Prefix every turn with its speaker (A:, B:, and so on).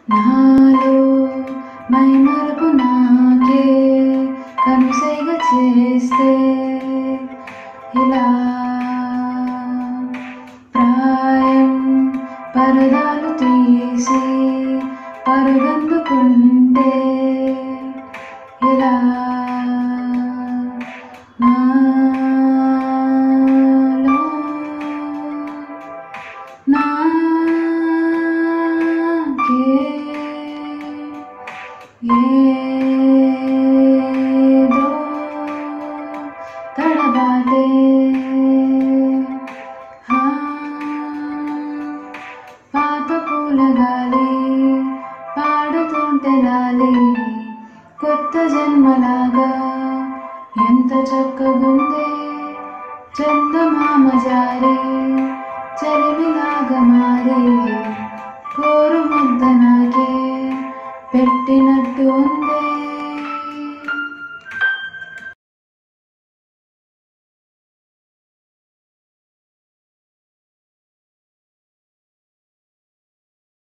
A: నాలో మైమరపు నాకే కనుసైగ చేస్తే ఇలా ప్రాయం పరదాలు తీసి పరుగందుకుంటే ఇలా నాలో నాకే ఏదో తడబాటే హా, పాత పూల గాలి పాడుతుంటే లాలి కొత్త జన్మలాగా ఎంత చక్కగుందే చందమామ జారి చలిమిలాగా మారి కోరు ముద్ద నాకే పెట్టినట్టు ఉందే